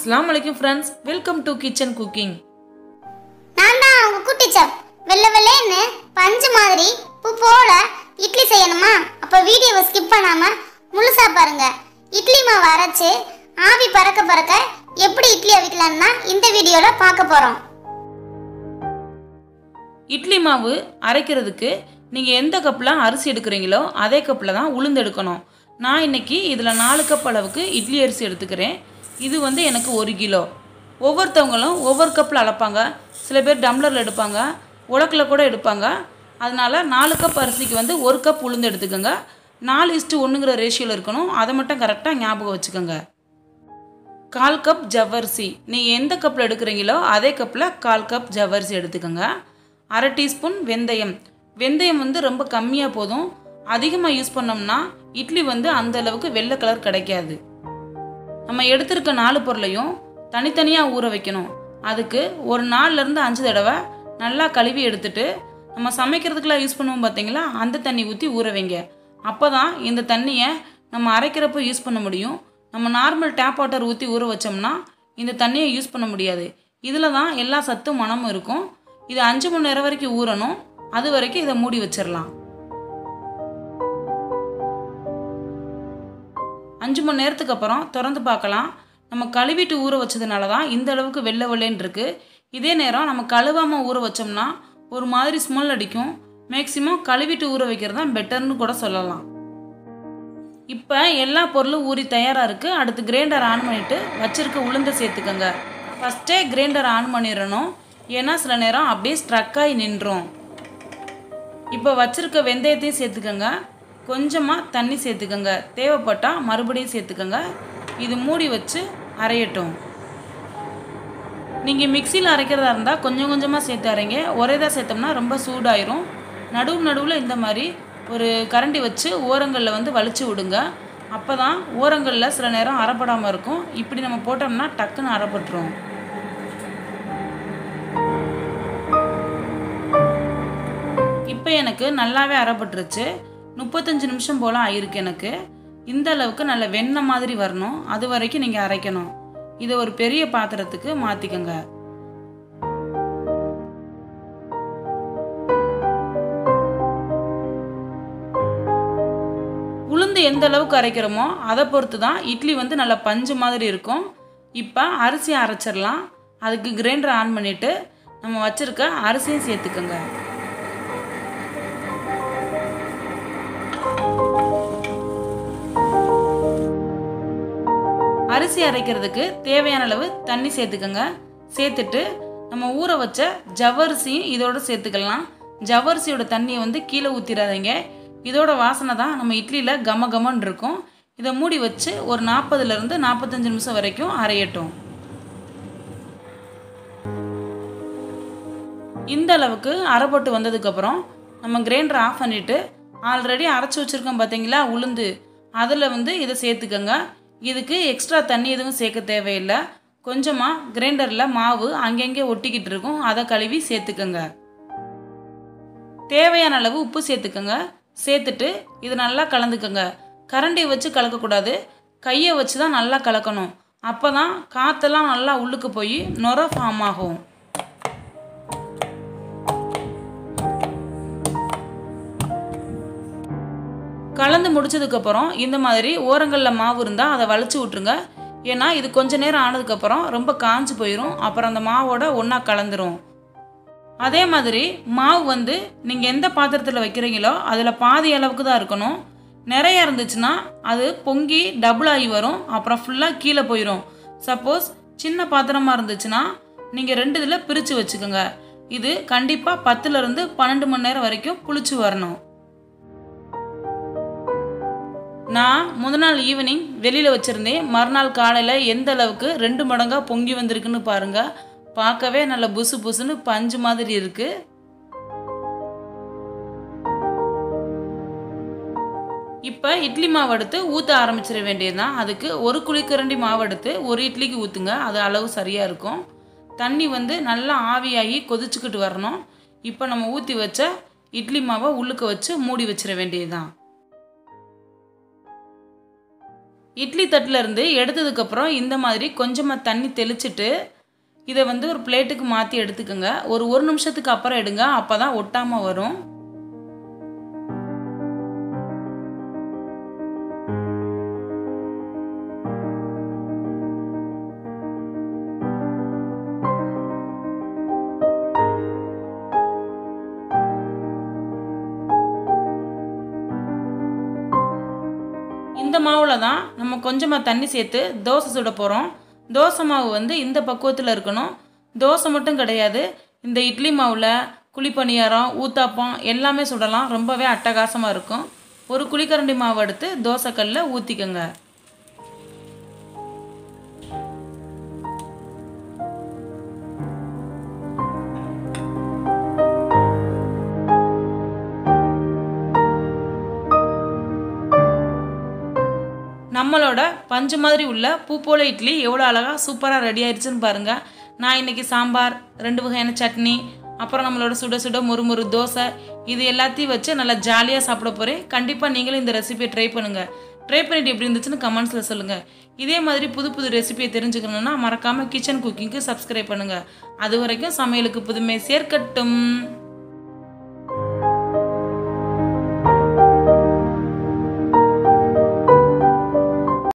அஸ்ஸலாமு அலைக்கும் friends welcome to kitchen cooking நான் தான் உங்க குட்டி சப் வெள்ளை வெள்ளைன்னு பஞ்சு மாதிரி பூ போல இட்லி செய்யணுமா அப்ப வீடியோவை ஸ்கிப் பண்ணாம முழுசா பாருங்க இட்லி மாவு அரைச்சு ஆவி பறக்க பறக்க எப்படி இட்லி அவிக்கலாம்னா இந்த வீடியோல பார்க்க போறோம் இட்லி மாவு அரைக்கிறதுக்கு நீங்கள் எந்த கப்பில் அரிசி எடுக்கிறீங்களோ அதே கப்பில் தான் உளுந்து எடுக்கணும் நான் இன்னைக்கு இதில் நாலு கப் அளவுக்கு இட்லி அரிசி எடுத்துக்கிறேன் இது வந்து எனக்கு ஒரு கிலோ ஒவ்வொருத்தவங்களும் ஒவ்வொரு கப்பில் அளப்பாங்க சில பேர் டம்ளரில் எடுப்பாங்க உலக்கில் கூட எடுப்பாங்க அதனால நாலு கப் அரிசிக்கு வந்து ஒரு கப் உளுந்து எடுத்துக்கோங்க நாலு இஸ்ட்டு ஒன்றுங்கிற ரேஷியோவில் இருக்கணும் அதை மட்டும் கரெக்டாக ஞாபகம் வச்சுக்கோங்க கால் கப் ஜவ்வரிசி நீங்கள் எந்த கப்பில் எடுக்கிறீங்களோ அதே கப்பில் கால் கப் ஜவ்வரிசி எடுத்துக்கோங்க அரை டீஸ்பூன் வெந்தயம் வெந்தயம் வந்து ரொம்ப கம்மியாக போதும் அதிகமாக யூஸ் பண்ணோம்னா இட்லி வந்து அந்த அளவுக்கு வெள்ளை கலர் கிடைக்காது நம்ம எடுத்திருக்க நாலு பொருளையும் தனித்தனியாக ஊற வைக்கணும் அதுக்கு ஒரு நாலுலேருந்து அஞ்சு தடவை நல்லா கழுவி எடுத்துட்டு நம்ம சமைக்கிறதுக்கெல்லாம் யூஸ் பண்ணுவோம் பார்த்தீங்களா அந்த தண்ணி ஊற்றி ஊற வைங்க அப்போ தான் இந்த தண்ணியை நம்ம அரைக்கிறப்போ யூஸ் பண்ண முடியும் நம்ம நார்மல் டேப் வாட்டர் ஊற்றி ஊற வச்சோம்னா இந்த தண்ணியை யூஸ் பண்ண முடியாது இதில் தான் எல்லா சத்தும் மனமும் இருக்கும் இது அஞ்சு மணி நேரம் வரைக்கும் ஊறணும் அது வரைக்கும் இதை மூடி வச்சிடலாம் அஞ்சு மணி நேரத்துக்கு அப்புறம் திறந்து பார்க்கலாம் நம்ம கழுவிட்டு ஊற வச்சதுனால தான் இந்த அளவுக்கு வெள்ளை வெள்ளைன்னு இருக்கு இதே நேரம் நம்ம கழுவாமல் ஊற வச்சோம்னா ஒரு மாதிரி ஸ்மெல் அடிக்கும் மேக்ஸிமம் கழுவிட்டு ஊற வைக்கிறது தான் பெட்டர்னு கூட சொல்லலாம் இப்போ எல்லா பொருளும் ஊறி தயாராக இருக்குது அடுத்து கிரைண்டர் ஆன் பண்ணிவிட்டு வச்சிருக்க உளுந்தை சேர்த்துக்கோங்க ஃபஸ்ட்டே கிரைண்டர் ஆன் பண்ணிடணும் ஏன்னா சில நேரம் அப்படியே ஸ்ட்ரக் ஆகி நின்றோம் இப்போ வச்சிருக்க வெந்தயத்தையும் சேர்த்துக்கோங்க கொஞ்சமாக தண்ணி சேர்த்துக்கோங்க தேவைப்பட்டால் மறுபடியும் சேர்த்துக்கோங்க இது மூடி வச்சு அரையட்டும் நீங்கள் மிக்சியில் அரைக்கிறதா இருந்தால் கொஞ்சம் கொஞ்சமாக சேர்த்து அரைங்க ஒரே தான் சேர்த்தோம்னா ரொம்ப சூடாயிரும் நடுவு நடுவில் இந்த மாதிரி ஒரு கரண்டி வச்சு ஓரங்களில் வந்து வலிச்சு விடுங்க அப்போ தான் ஓரங்களில் சில நேரம் அரைப்படாமல் இருக்கும் இப்படி நம்ம போட்டோம்னா டக்குன்னு அரைப்பட்டுரும் இப்போ எனக்கு நல்லாவே அரைப்பட்டுருச்சு முப்பத்தஞ்சு நிமிஷம் போல் ஆயிருக்கு எனக்கு இந்த அளவுக்கு நல்ல வெண்ணெய் மாதிரி வரணும் அது வரைக்கும் நீங்கள் அரைக்கணும் இதை ஒரு பெரிய பாத்திரத்துக்கு மாற்றிக்கோங்க உளுந்து எந்த அளவுக்கு அரைக்கிறோமோ அதை பொறுத்து தான் இட்லி வந்து நல்ல பஞ்சு மாதிரி இருக்கும் இப்போ அரிசி அரைச்சிடலாம் அதுக்கு கிரைண்டர் ஆன் பண்ணிவிட்டு நம்ம வச்சுருக்க அரிசியும் சேர்த்துக்கோங்க அரிசி அரைக்கிறதுக்கு தேவையான அளவு தண்ணி சேர்த்துக்கோங்க சேர்த்துட்டு நம்ம ஊற வச்ச ஜவ்வரிசியும் இதோட சேர்த்துக்கலாம் ஜவ்வரிசியோட தண்ணியை வந்து கீழே ஊற்றிடாதீங்க இதோட வாசனை தான் நம்ம இட்லியில் கம கமன்னு இருக்கும் இதை மூடி வச்சு ஒரு நாற்பதுலேருந்து நாற்பத்தஞ்சு நிமிஷம் வரைக்கும் அரையட்டும் இந்த அளவுக்கு அரைப்பட்டு வந்ததுக்கப்புறம் நம்ம கிரைண்டர் ஆஃப் பண்ணிவிட்டு ஆல்ரெடி அரைச்சி வச்சுருக்கோம் பார்த்தீங்களா உளுந்து அதில் வந்து இதை சேர்த்துக்கோங்க இதுக்கு எக்ஸ்ட்ரா தண்ணி எதுவும் சேர்க்க தேவையில்லை கொஞ்சமாக கிரைண்டரில் மாவு அங்கங்கே ஒட்டிக்கிட்டு இருக்கும் அதை கழுவி சேர்த்துக்கோங்க தேவையான அளவு உப்பு சேர்த்துக்கோங்க சேர்த்துட்டு இது நல்லா கலந்துக்கோங்க கரண்டியை வச்சு கலக்கக்கூடாது கையை வச்சு தான் நல்லா கலக்கணும் அப்போ தான் காற்றெல்லாம் நல்லா உள்ளுக்கு போய் நுர ஃபார்ம் ஆகும் கலந்து முடிச்சதுக்கப்புறம் இந்த மாதிரி ஓரங்களில் மாவு இருந்தால் அதை வளைச்சி விட்ருங்க ஏன்னா இது கொஞ்ச நேரம் ஆனதுக்கப்புறம் ரொம்ப காஞ்சு போயிடும் அப்புறம் அந்த மாவோட ஒன்றா கலந்துரும் அதே மாதிரி மாவு வந்து நீங்கள் எந்த பாத்திரத்தில் வைக்கிறீங்களோ அதில் பாதி அளவுக்கு தான் இருக்கணும் நிறைய இருந்துச்சுன்னா அது பொங்கி டபுள் ஆகி வரும் அப்புறம் ஃபுல்லாக கீழே போயிடும் சப்போஸ் சின்ன பாத்திரமாக இருந்துச்சுன்னா நீங்கள் ரெண்டு இதில் பிரித்து வச்சுக்கோங்க இது கண்டிப்பாக பத்துலேருந்து பன்னெண்டு மணி நேரம் வரைக்கும் புளிச்சு வரணும் நான் முத நாள் ஈவினிங் வெளியில் வச்சுருந்தேன் மறுநாள் காலையில் எந்த அளவுக்கு ரெண்டு மடங்காக பொங்கி வந்திருக்குன்னு பாருங்கள் பார்க்கவே நல்ல புசு புசுன்னு பஞ்சு மாதிரி இருக்கு இப்போ இட்லி மாவு எடுத்து ஊற்ற ஆரம்பிச்சிட வேண்டியதுதான் அதுக்கு ஒரு குழிக்கரண்டி மாவு எடுத்து ஒரு இட்லிக்கு ஊற்றுங்க அது அளவு சரியாக இருக்கும் தண்ணி வந்து நல்லா ஆவியாகி கொதிச்சுக்கிட்டு வரணும் இப்போ நம்ம ஊற்றி வச்ச இட்லி மாவை உள்ளுக்க வச்சு மூடி வச்சிட வேண்டியதுதான் இட்லி தட்டில் இருந்து எடுத்ததுக்கப்புறம் இந்த மாதிரி கொஞ்சமாக தண்ணி தெளிச்சிட்டு இதை வந்து ஒரு பிளேட்டுக்கு மாற்றி எடுத்துக்கோங்க ஒரு ஒரு நிமிஷத்துக்கு அப்புறம் எடுங்க அப்போ தான் ஒட்டாமல் வரும் இந்த மாவில் தான் நம்ம கொஞ்சமாக தண்ணி சேர்த்து தோசை சுட போகிறோம் தோசை மாவு வந்து இந்த பக்குவத்தில் இருக்கணும் தோசை மட்டும் கிடையாது இந்த இட்லி மாவில் குழிப்பணியாரம் ஊத்தாப்பம் எல்லாமே சுடலாம் ரொம்பவே அட்டகாசமாக இருக்கும் ஒரு குழிக்கரண்டி மாவு எடுத்து தோசைக்கல்லில் ஊற்றிக்கோங்க நம்மளோட பஞ்சு மாதிரி உள்ள பூ போல இட்லி எவ்வளோ அழகாக சூப்பராக ரெடி ஆயிடுச்சுன்னு பாருங்கள் நான் இன்னைக்கு சாம்பார் ரெண்டு வகையான சட்னி அப்புறம் நம்மளோட சுட சுட முறுமுறு தோசை இது எல்லாத்தையும் வச்சு நல்லா ஜாலியாக சாப்பிட போகிறேன் கண்டிப்பாக நீங்களும் இந்த ரெசிபியை ட்ரை பண்ணுங்கள் ட்ரை பண்ணிட்டு எப்படி இருந்துச்சுன்னு கமெண்ட்ஸில் சொல்லுங்கள் இதே மாதிரி புது புது ரெசிபியை தெரிஞ்சுக்கணுன்னா மறக்காமல் கிச்சன் குக்கிங்க்கு சப்ஸ்கிரைப் பண்ணுங்கள் அது வரைக்கும் சமையலுக்கு புதுமை சேர்க்கட்டும்